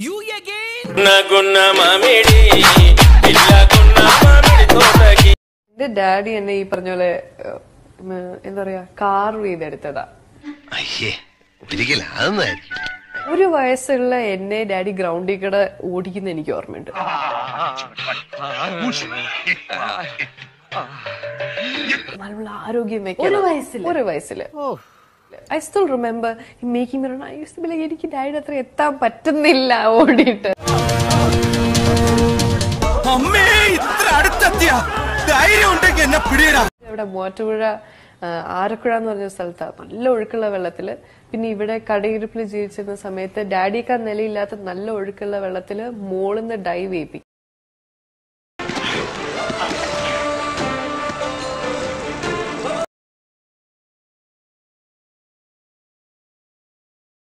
గున్న మామిడి పిల్లగున్న మామిడి తోటకి എന്റെ ഡാഡി എന്നെ ഈ പറഞ്ഞ പോലെ ഏഹ്, ഉം, എന്താ പറയാ കാർവ് ചെയ്തെടുത്തതാ അയ്യേ ഒരിക്കലും അതൊന്നായിരിക്കും ഒരു വയസ്സുള്ള എന്നെ ഡാഡി ഗ്രൗണ്ടിൽ കൂടെ ഓടിക്കുന്ന എനിക്ക് ഓർമ്മയുണ്ട് നല്ല ആരോഗ്യം വെക്കാൻ ഒരു വയസ്സിൽ ഒരു വയസ്സില് I still remember making mirror I use like എനിക്ക് ഡാഡിയുടെ അത്ര എത്താൻ പറ്റുന്നില്ല ഓടിയിട്ട് അമ്മേ ഇത്ര അടുത്തെത്തിയ ധൈര്യം ഉണ്ടെങ്കിൽ എന്നെ പിടിയിടാ ഇവിടെ മൂവാറ്റുപുഴ ആ, ആരക്കുഴ എന്ന് പറഞ്ഞ സ്ഥലത്താണ് നല്ല ഒഴുക്കുള്ള വെള്ളത്തില് പിന്നെ ഇവിടെ കടയിരുപ്പിൽ ജീവിച്ചിരുന്ന സമയത്ത് ഡാഡിയേക്കാൾ നിലയില്ലാത്ത നല്ല ഒഴുക്കുള്ള വെള്ളത്തില് മോളിന്ന് ഡൈവ് ചെയ്യിപ്പിക്കും